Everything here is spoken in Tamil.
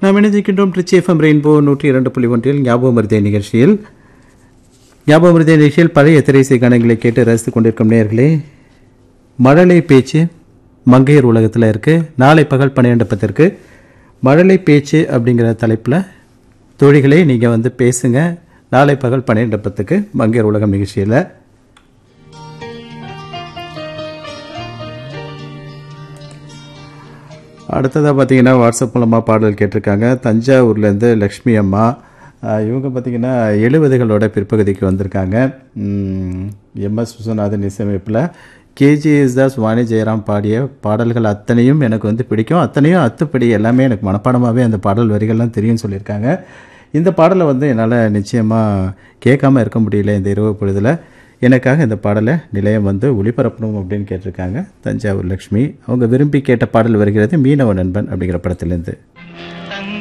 நாம் இணைந்திருக்கின்றோம் ட்ரிச்சி எஃப்எம் ரெயின்போ நூற்றி இரண்டு புள்ளி ஒன்றில் ஞாபகம் மருதே நிகழ்ச்சியில் ஞாபகம் மருதே நிகழ்ச்சியில் பழைய திரைசை காணங்களை கேட்டு ரசித்துக் கொண்டிருக்கும் நேயர்களே மழலை பேச்சு மங்கையர் உலகத்தில் இருக்குது நாளை பகல் பன்னிரெண்டு பத்திற்கு மழலை பேச்சு அப்படிங்கிற தலைப்பில் தோழிகளே நீங்கள் வந்து பேசுங்க நாளை பகல் பன்னிரெண்டு பத்துக்கு மங்கையர் உலகம் நிகழ்ச்சியில் அடுத்ததாக பார்த்தீங்கன்னா வாட்ஸ்அப் மூலமாக பாடல் கேட்டிருக்காங்க தஞ்சாவூர்லேருந்து லக்ஷ்மி அம்மா ஆஹ் இவங்க பார்த்தீங்கன்னா எழுபதுகளோட பிற்பகுதிக்கு வந்திருக்காங்க எம்எஸ் விஸ்வநாதன் இசையமைப்பில் கேஜிஎஸ் தாஸ் வாணி ஜெயராம் பாடிய பாடல்கள் அத்தனையும் எனக்கு வந்து பிடிக்கும் அத்தனையும் அத்துப்படி எல்லாமே எனக்கு மனப்பாடமாகவே அந்த பாடல் வரிகள்லாம் தெரியும்னு சொல்லியிருக்காங்க இந்த பாடலை வந்து என்னால் நிச்சயமாக கேட்காம இருக்க முடியல இந்த இரவு பொழுதில் எனக்காக இந்த பாடலை நிலையம் வந்து ஒளிபரப்பணும் அப்படின்னு கேட்டிருக்காங்க தஞ்சாவூர் லக்ஷ்மி அவங்க விரும்பி கேட்ட பாடல் வருகிறது மீனவ நண்பன் அப்படிங்கிற படத்திலேருந்து